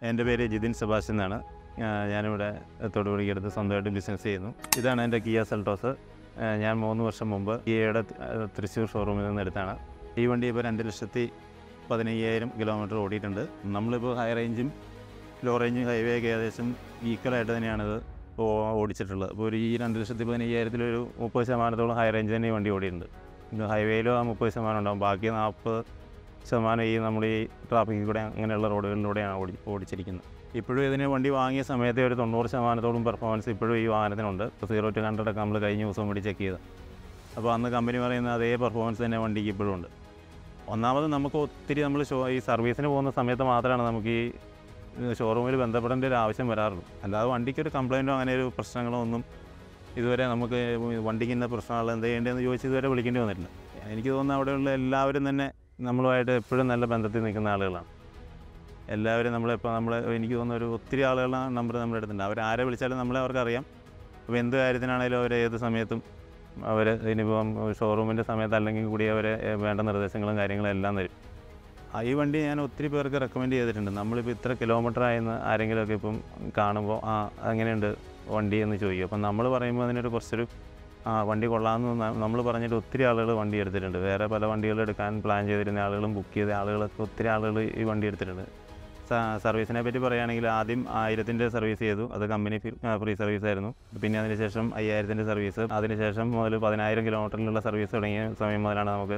എൻ്റെ പേര് ജിതിൻ സെബാസ്റ്റ്യൻ എന്നാണ് ആ, ഞാനിവിടെ തൊടുപുഴയ്ക്കടുത്ത് സ്വന്തമായിട്ട് ബിസിനസ് ചെയ്യുന്നു ഇതാണ് എൻ്റെ കിയ സെൽട്ടോസ് ആ, ഞാൻ മൂന്ന് വർഷം മുമ്പ് കിയയുടെ ആ, തൃശ്ശൂർ ഷോറൂമിൽ നിന്ന് എടുത്താണ് ഈ വണ്ടി ഇപ്പോൾ രണ്ട് ലക്ഷത്തി പതിനയ്യായിരം കിലോമീറ്റർ ഓടിയിട്ടുണ്ട് നമ്മളിപ്പോൾ ഹൈ റേഞ്ചും ലോ റേഞ്ചും ഹൈവേ ഒക്കെ ഏകദേശം ഈക്വലായിട്ട് തന്നെയാണിത് ഇപ്പോൾ ഓടിച്ചിട്ടുള്ളത് അപ്പോൾ ഒരു ഈ രണ്ട് ലക്ഷത്തി പതിനയ്യായിരത്തിലൊരു മുപ്പത് ശതമാനത്തോളം ഹൈ റേഞ്ച് തന്നെ ഈ വണ്ടി ഓടിയിട്ടുണ്ട് പിന്നെ ഹൈവേയിലും ആ മുപ്പത് ശതമാനം ഉണ്ടാകും ബാക്കി നാൽപ്പത് ശതമാനം ഈ നമ്മൾ ഈ ട്രാഫിക്കിൽ കൂടെ അങ്ങനെയുള്ള റോഡുകളിലൂടെയാണ് ഓടി ഓടിച്ചിരിക്കുന്നത് ഇപ്പോഴും ഇതിന് വണ്ടി വാങ്ങിയ സമയത്തെ ഒരു തൊണ്ണൂറ് ശതമാനത്തോളം പെർഫോമൻസ് ഇപ്പോഴും ഈ വാഹനത്തിനുണ്ട് ഇപ്പോൾ സീറോ ടു ഹൺഡ്രഡ് ഒക്കെ നമ്മൾ കഴിഞ്ഞ ദിവസം കൂടി ചെക്ക് ചെയ്ത് അപ്പോൾ അന്ന് കമ്പനി പറയുന്ന അതേ പെർഫോമൻസ് തന്നെ വണ്ടിക്ക് ഇപ്പോഴും ഉണ്ട് ഒന്നാമത് നമുക്ക് ഒത്തിരി നമ്മൾ ഷോ ഈ സർവീസിന് പോകുന്ന സമയത്ത് മാത്രമാണ് നമുക്ക് ഈ ഷോറൂമിൽ ബന്ധപ്പെടേണ്ട ഒരു ആവശ്യം വരാറുള്ളൂ അല്ലാതെ വണ്ടിക്ക് ഒരു കംപ്ലൈൻറ്റോ അങ്ങനെ ഒരു പ്രശ്നങ്ങളോ ഒന്നും ഇതുവരെ നമുക്ക് വണ്ടിക്ക് ഇന്ന പ്രശ്നങ്ങൾ എന്ത് ചെയ്യേണ്ടതെന്ന് ചോദിച്ച് ഇതുവരെ വിളിക്കേണ്ടി വന്നിട്ടില്ല എനിക്ക് തോന്നുന്നു അവിടെയുള്ള എല്ലാവരും തന്നെ നമ്മളുമായിട്ട് എപ്പോഴും നല്ല ബന്ധത്തിൽ നിൽക്കുന്ന ആളുകളാണ് എല്ലാവരും നമ്മളിപ്പോൾ നമ്മൾ എനിക്ക് തോന്നുന്ന ഒരു ഒത്തിരി ആളുകളുടെ നമ്പർ നമ്മുടെ അടുത്തുണ്ട് അവർ ആരെ വിളിച്ചാലും നമ്മളെ അവർക്കറിയാം അപ്പോൾ എന്ത് കാര്യത്തിനാണേലും അവർ ഏത് സമയത്തും അവർ ഇനിയിപ്പം ഷോറൂമിൻ്റെ സമയത്ത് അല്ലെങ്കിൽ കൂടി അവർ വേണ്ട നിർദ്ദേശങ്ങളും കാര്യങ്ങളും എല്ലാം തരും ആ, ഈ വണ്ടി ഞാൻ ഒത്തിരി പേർക്ക് റെക്കമെൻഡ് ചെയ്തിട്ടുണ്ട് നമ്മളിപ്പോൾ ഇത്ര കിലോമീറ്റർ ആയെന്ന് ആരെങ്കിലുമൊക്കെ ഇപ്പം കാണുമ്പോൾ ആ അങ്ങനെയുണ്ട് വണ്ടി എന്ന് ചോദിക്കും അപ്പം നമ്മൾ പറയുമ്പോൾ അതിനൊരു കുറച്ചൊരു ആ വണ്ടി കൊള്ളാമെന്ന് നമ്മൾ പറഞ്ഞിട്ട് ഒത്തിരി ആളുകൾ വണ്ടി എടുത്തിട്ടുണ്ട് വേറെ പല വണ്ടികൾ എടുക്കാൻ പ്ലാൻ ചെയ്തിരുന്ന ആളുകളും ബുക്ക് ചെയ്ത ആളുകളൊക്കെ ഒത്തിരി ആളുകൾ ഈ വണ്ടി എടുത്തിട്ടുണ്ട് സ- സർവീസിനെ പറ്റി പറയുകയാണെങ്കിൽ ആദ്യം ആയിരത്തിൻ്റെ സർവീസ് ചെയ്തു അത് കമ്പനി ഫ്രീ സർവീസ് ആയിരുന്നു പിന്നെ അതിനുശേഷം അയ്യായിരത്തിൻ്റെ സർവീസ് അതിനുശേഷം മുതൽ പതിനായിരം കിലോമീറ്ററിലുള്ള സർവീസ് തുടങ്ങിയ സമയം മുതലാണ് നമുക്ക്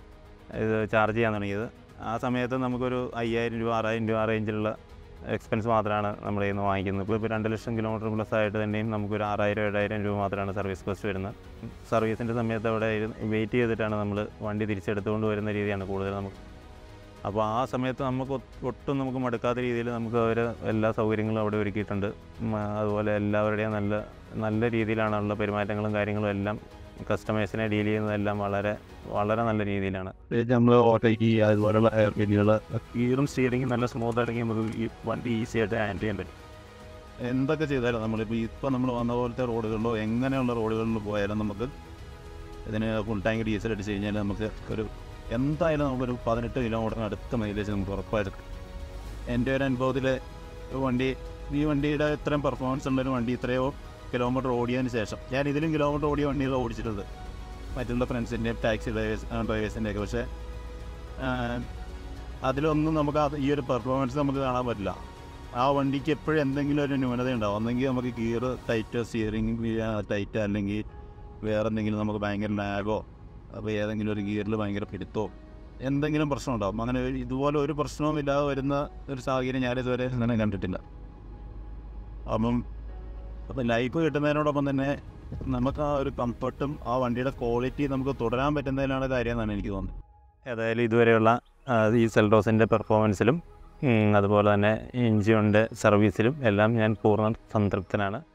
ഇത് ചാർജ് ചെയ്യാൻ തുടങ്ങിയത് ആ സമയത്ത് നമുക്കൊരു അയ്യായിരം രൂപ ആറായിരം രൂപ ആ റേഞ്ചിലുള്ള എക്സ്പെൻസ് മാത്രമാണ് നമ്മുടെ കയ്യിൽ നിന്ന് വാങ്ങിക്കുന്നത് ഇപ്പോൾ ഇപ്പോൾ രണ്ട് ലക്ഷം കിലോമീറ്റർ പ്ലസ് ആയിട്ട് തന്നെയും നമുക്കൊരു ആറായിരം ഏഴായിരം രൂപ മാത്രമാണ് സർവീസ് കോസ്റ്റ് വരുന്നത് സർവീസിൻ്റെ സമയത്ത് അവിടെ വെയിറ്റ് ചെയ്തിട്ടാണ് നമ്മൾ വണ്ടി തിരിച്ചെടുത്തുകൊണ്ട് വരുന്ന രീതിയാണ് കൂടുതൽ നമുക്ക് അപ്പോൾ ആ സമയത്ത് നമുക്ക് ഒ- ഒട്ടും നമുക്ക് മടുക്കാത്ത രീതിയിൽ നമുക്ക് അവർ എല്ലാ സൗകര്യങ്ങളും അവിടെ ഒരുക്കിയിട്ടുണ്ട് ഉം, അതുപോലെ എല്ലാവരുടെയും നല്ല നല്ല രീതിയിലാണുള്ള പെരുമാറ്റങ്ങളും കാര്യങ്ങളും എല്ലാം കസ്റ്റമേഴ്സിനെ ഡീൽ ചെയ്യുന്നതെല്ലാം വളരെ വളരെ നല്ല രീതിയിലാണ് നമ്മൾ ഓട്ടോയ്ക്ക് അതുപോലുള്ള എയർപിന്നുകൾ ഗിയറും സ്റ്റിയറിംഗും നല്ല സ്മൂത്ത് ആണെങ്കിൽ നമുക്ക് ഈ വണ്ടി ഈസി ആയിട്ട് ഹാൻഡിൽ ചെയ്യാൻ പറ്റും എന്തൊക്കെ ചെയ്താലും നമ്മളിപ്പോൾ ഇപ്പോൾ നമ്മൾ വന്ന പോലത്തെ റോഡുകളിലോ എങ്ങനെയുള്ള റോഡുകളിൽ പോയാലും നമുക്ക് ഇതിന് ഫുൾ ടാങ്ക് ഡീസൽ അടിച്ച് കഴിഞ്ഞാൽ നമുക്ക് ഒരു എന്തായാലും നമുക്കൊരു പതിനെട്ട് കിലോമീറ്ററിന് അടുത്ത മൈലേജ് നമുക്ക് ഉറപ്പായിട്ടും എൻ്റെ ഒരു അനുഭവത്തിൽ വണ്ടി ഈ വണ്ടിയുടെ ഇത്രയും പെർഫോമൻസ് ഉള്ളൊരു വണ്ടി ഇത്രയോ കിലോമീറ്റർ ഓടിയതിന് ശേഷം ഞാൻ ഇതിലും കിലോമീറ്റർ ഓടിയ വണ്ടികൾ ഓടിച്ചിട്ടുണ്ട് മറ്റുള്ള ഫ്രണ്ട്സിൻ്റെയും ടാക്സി ഡ്രൈവേഴ്സ് ഡ്രൈവേഴ്സിൻ്റെയൊക്കെ പക്ഷേ ആ, അതിലൊന്നും നമുക്ക് അത് ഈ ഒരു പെർഫോമൻസ് നമുക്ക് കാണാൻ പറ്റില്ല ആ വണ്ടിക്ക് എപ്പോഴും എന്തെങ്കിലും ഒരു ന്യൂനത ഉണ്ടാവും ഒന്നെങ്കിൽ നമുക്ക് ഗിയർ ടൈറ്റ് സ്റ്റിയറിംഗ് ടൈറ്റ് അല്ലെങ്കിൽ വേറെ എന്തെങ്കിലും നമുക്ക് ഭയങ്കര ലാഗോ അപ്പോൾ ഏതെങ്കിലും ഒരു ഗിയറിൽ ഭയങ്കര പിടുത്തോ എന്തെങ്കിലും പ്രശ്നം ഉണ്ടാവും അങ്ങനെ ഒരു- ഇതുപോലെ ഒരു പ്രശ്നവും ഇല്ലാതെ വരുന്ന ഒരു സാഹചര്യം ഞാനിതുവരെ അങ്ങനെ കണ്ടിട്ടില്ല അപ്പം അപ്പം ലൈഫ് കിട്ടുന്നതിനോടൊപ്പം തന്നെ നമുക്ക് ആ ഒരു കംഫർട്ടും ആ വണ്ടിയുടെ ക്വാളിറ്റി നമുക്ക് തുടരാൻ പറ്റുന്നതിലാണ് കാര്യം എന്നാണ് എനിക്ക് തോന്നുന്നത് ഏതായാലും ഇതുവരെയുള്ള ആ, ഈ സെൽഡോസിൻ്റെ പെർഫോമൻസിലും ഉം, അതുപോലെ തന്നെ ഇഞ്ചിയുടെ സർവീസിലും എല്ലാം ഞാൻ പൂർണ്ണ സംതൃപ്തനാണ്